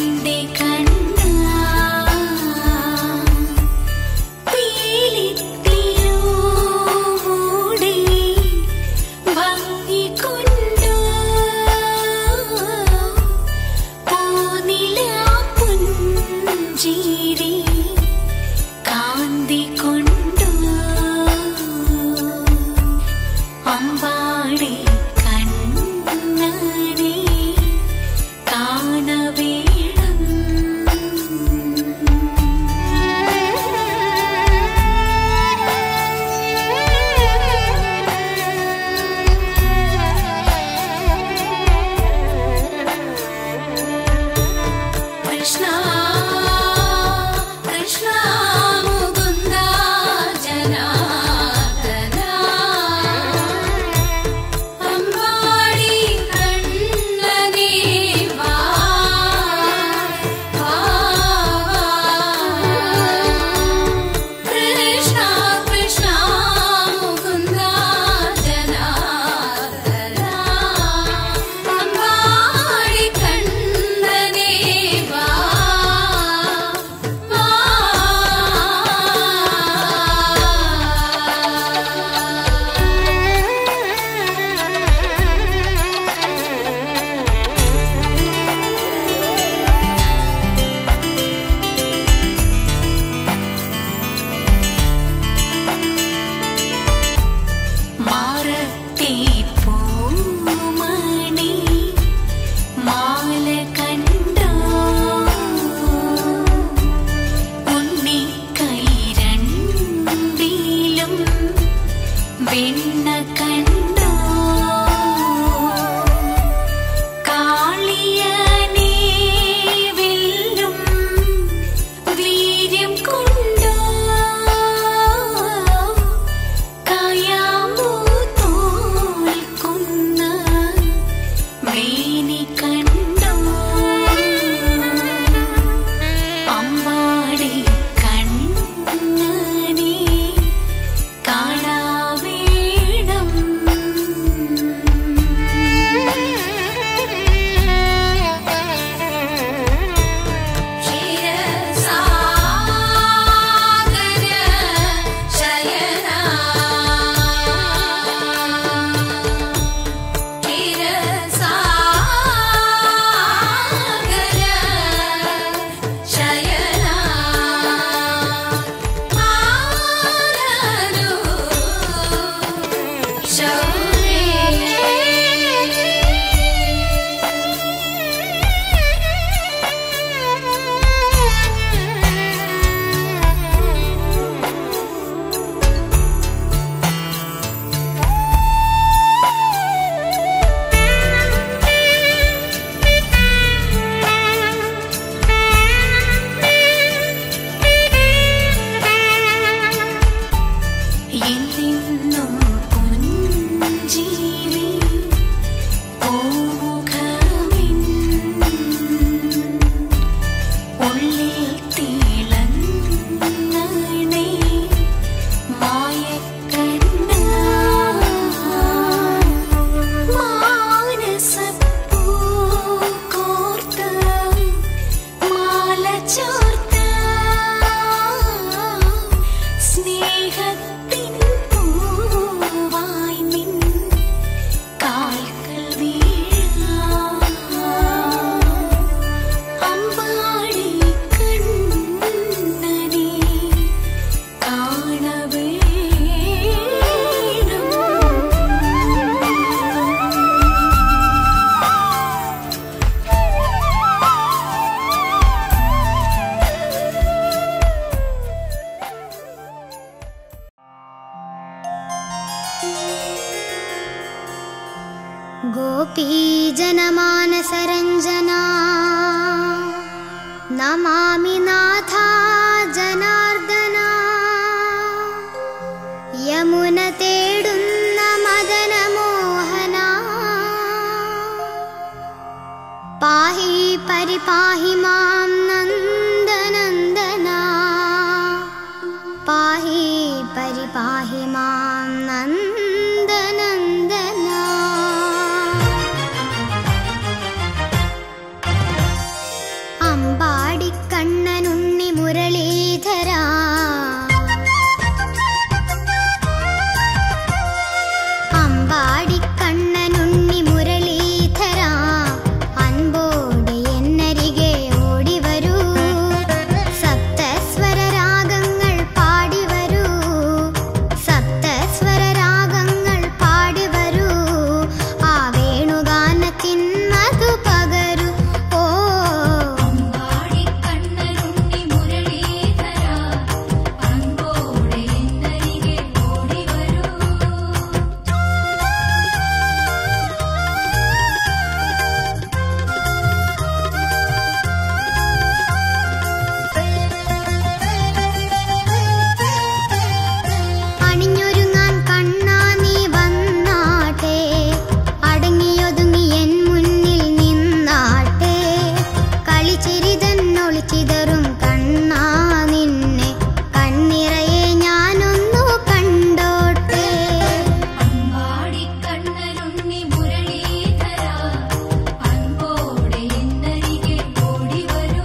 എന്റെ കണ്ണാ പീലിത്തിരൂടെ ഭംഗി കൊണ്ടു പൂനിലാപ്പുഞ്ചിരി കാന്തി കൊണ്ടു അമ്പാടി കണ്ണനെ കാണവേണം കൃഷ്ണ കൃഷ്ണ മുകുന്ദ ജനാർദ്ദന അമ്പാടി കണ്ണനേ വാ വാ കൃഷ്ണ കൃഷ്ണ മുകുന്ദ ജനാർദ്ദന അമ്പാടി കണ്ണനേ വാ മാറത്തെ പൂമണി മാല കണ്ടോ ഉണ്ണി കൈരണ്ടിലും വെണ്ണ കണ്ടോ കാളിയനെ വെല്ലും വീര്യം കൊണ്ടോ കായാമ്പൂ തോൽക്കുന്ന മേനി കണ്ടോ അമ്പാടി കണ്ണനെ കാണാവേണം ക്ഷീരസാഗര ശയന ക്ഷീരസാഗര ശയന ആരനു ശൗരേ എന്നെന്നും പുഞ്ചിരി പൂമുഖമിൻ ഉള്ളിൽ തിളങ്ങണേ മായക്കണ്ണ മാനസപ്പൂ കോർത്ത് മാല ചോർത്ത സ്നേഹത്തിൻ പൂവായി നിൻ കാൽക്കൽ വീഴാം അമ്പാടി കണ്ണനെ കാണവേണം गोपीजनमानसरञ्जना नमामि नाथा जनार्दना यमुनतेडुन्न मदनमोहना पाहि परिपाहि मां नन्दनन्दना पाहि परिपाहि मां नन्दनन्दना അമ്മ ചിരിതന്നൊളിച്ചിതറും കണ്ണാ നിന്നെ കണ്ണിറയെ ഞാനൊന്നു കണ്ടോട്ടെ അമ്പാടിക്കണ്ണനുണ്ണി മുരളീധര അൻപോടെ എന്നരികെ ഓടി വരൂ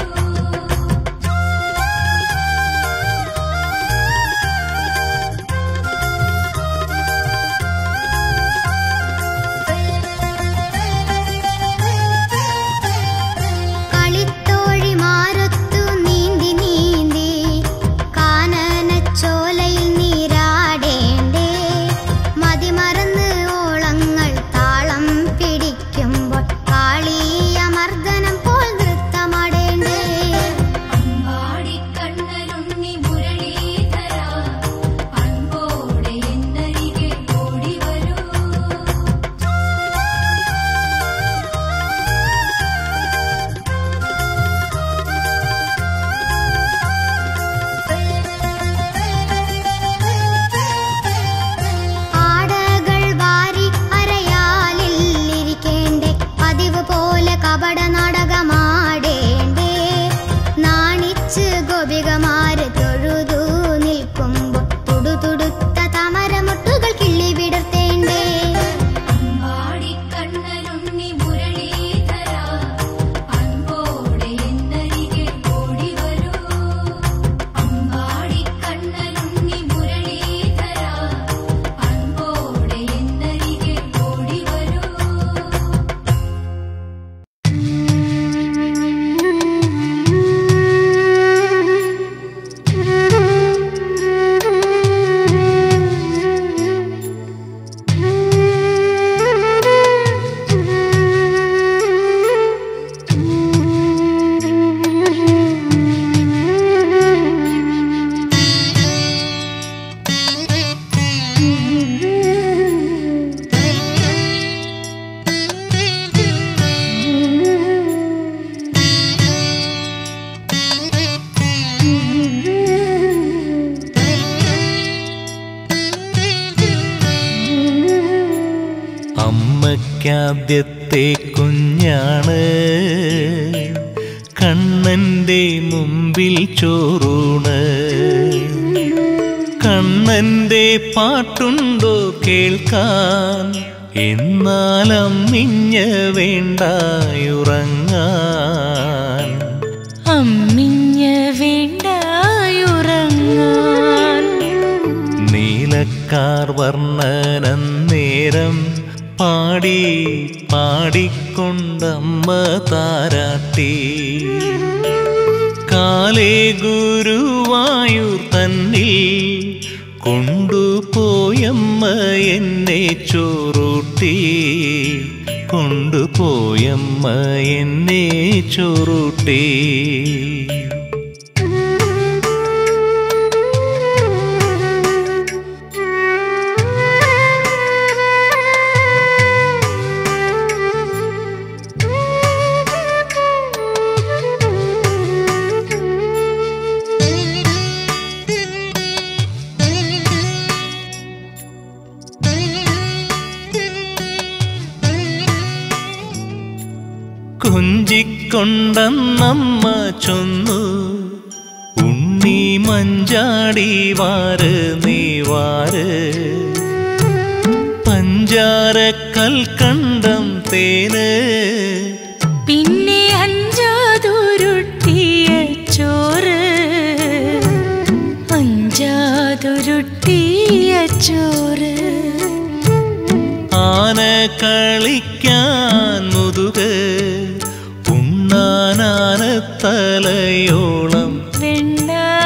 കളിത്തോഴിമാരൊത്തു നീന്തി നീന്തി കാനനച്ചോലയിൽ നീരാടേണ്ടേ മതിമറന്ന് ഓളങ്ങൾ താളം പിടിക്കുമ്പോൾ കാളീയമർദ്ദനം പോൽ നൃത്തമാടേണ്ടേ അമ്പാടിക്കണ്ണനുണ്ണി മുരളീധര അൻപോടെ എന്നരികെ ഓടി വരൂ ആടകൾ വാരി അരയാലിൽ ഇരിക്കേണ്ടേ പതിവ് പോലെ കപട നാടകമാടേണ്ടേ നാണിച്ച് ഗോപികമാര് തൊഴുതു നിൽക്കുമ്പോൾ തുടുതുടുത്ത തമരമുട്ടുകൾ കിള്ളി വിടർത്തേണ്ടേ അമ്പാടിക്കണ്ണനുണ്ണി മുരളീധര അൻപോടെ എന്നരികെ ഓടി വരൂ അമ്പാടിക്കണ്ണനുണ്ണി മുരളീധര അൻപോടെ എന്നരികെ ഓടി വരൂ അമ്മയ്ക്കാദ്യത്തെ കുഞ്ഞാണ് കണ്ണന്റെ മുമ്പിൽ ചോറൂണ് കണ്ണന്റെ പാട്ടുണ്ടോ കേൾക്കാൻ എന്നാലും മിഞ്ഞ വേണ്ടായുറങ്ങാൻ അമ്മിഞ്ഞ വേണ്ടായുറങ്ങാൻ നീലക്കാർ വർണ്ണനം നേരം പാടി പാടിക്കൊണ്ടമ്മ താരാട്ടി കാലേ ഗുരുവായൂർ തന്നിൽ കൊണ്ടുപോയമ്മ എന്നെ ചോറൂട്ടി കൊണ്ടുപോയമ്മ എന്നെ ചോറൂട്ടി കൊഞ്ചിക്കൊണ്ടെന്നമ്മ ചൊന്നു ഉണ്ണി മഞ്ചാടി വാര് നീ വാര് പഞ്ചാര കൽക്കണ്ടം തേന് പിന്നെ അഞ്ചാതുരുട്ടിയ ചോറ് അഞ്ചാതുരുട്ടിയ ചോറ് ആന കളിക്കാൻ മുതുക് ഉണ്ണാനാനത്തലയോളം വെണ്ണ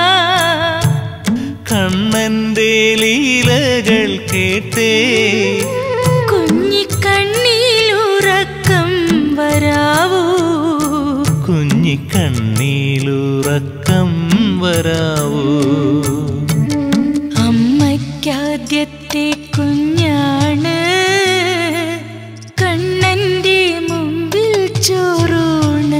കണ്ണന്റെ ലീലകൾ കേട്ടേ കുഞ്ഞിക്കണ്ണിലുറക്കം വരാവൂ കുഞ്ഞിക്കണ്ണീലുറക്കം വരാവൂ അമ്മയ്ക്കാദ്യത്തെ കുഞ്ഞാണ് കണ്ണന്റെ മുമ്പിൽ ചോറൂണ്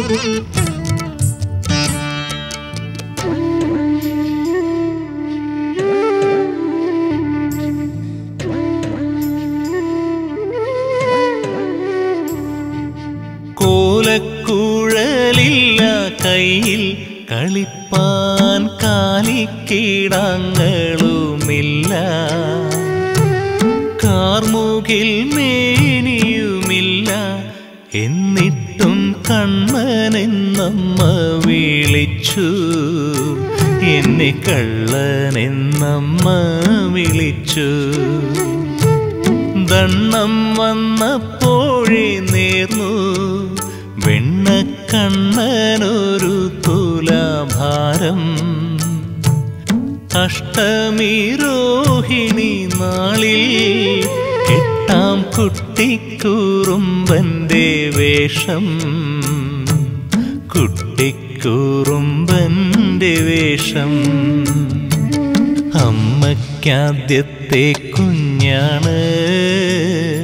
കോലക്കുഴലില്ല കയ്യിൽ കളിപ്പാൻ കാലിക്കീടങ്ങളുമില്ല കാർമുകിൽ മേനിയുമില്ല എന്നിട്ടും കണ്ണനെന്നമ്മ വിളിച്ചു എന്നെ കള്ളനെന്നമ്മ വിളിച്ചു ദണ്ണം വന്നപ്പോഴേ നേർന്നു വെണ്ണക്കണ്ണനൊരു തുലാഭാരം അഷ്ടമി രോഹിണി നാളിൽ എട്ടാം കുട്ടിക്കൂറുമ്പന്റെ വേഷം കുട്ടിക്കൂറുമ്പന്റെ വേഷം അമ്മയ്ക്കാദ്യത്തെ കുഞ്ഞാണ്